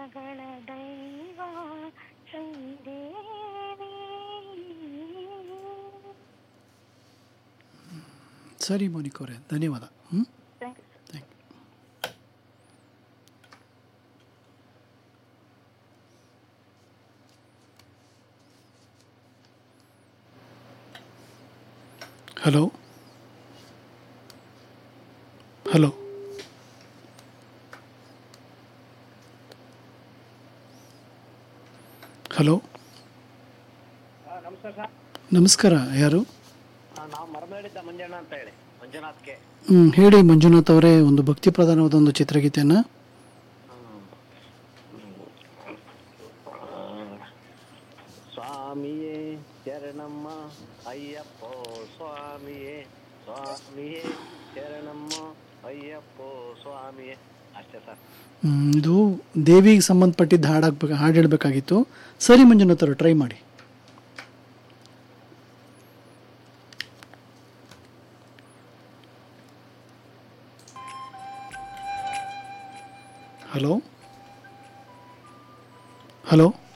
ಮಗಳ ದೈವ ಶ್ರೀದೇವಿ ಸರಿ ಮೋನಿಕ್ ಅವರೇ ಧನ್ಯವಾದ ಹ್ಞೂ thank you sir thank you hello hello hello ನಮಸ್ಕಾರ ಸರ್ ನಮಸ್ಕಾರ ಯಾರು ನಾವು ಮರಮೇಳಿದ್ದ ಮಂಜಣ್ಣ ಅಂತ ಹೇಳಿ ಮಂಜುನಾಥ್ಗೆ ಹ್ಞೂ ಹೇಳಿ ಮಂಜುನಾಥ್ ಅವರೇ ಒಂದು ಭಕ್ತಿ ಪ್ರಧಾನವಾದ ಒಂದು ಚಿತ್ರಗೀತೆಯನ್ನು ಸ್ವಾಮಿಯೇ ಶರಣಮ್ಮ ಅಯ್ಯಪ್ಪೋ ಸ್ವಾಮಿಯೇ ಸ್ವಾಮಿಯೇ ಶರಣಮ್ಮ ಅಯ್ಯಪ್ಪೋ ಸ್ವಾಮಿಯೇ ಅಷ್ಟೇ ಸರ್ ಹ್ಮ್, ಇದು ದೇವಿಗೆ ಸಂಬಂಧಪಟ್ಟಿದ್ದ ಹಾಡಾಗ್ಬೇಕು ಹಾಡು ಹೇಳಬೇಕಾಗಿತ್ತು ಸರಿ ಮಂಜುನಾಥ್ ಅವರು ಟ್ರೈ ಮಾಡಿ ಹಲೋ ಹಲೋ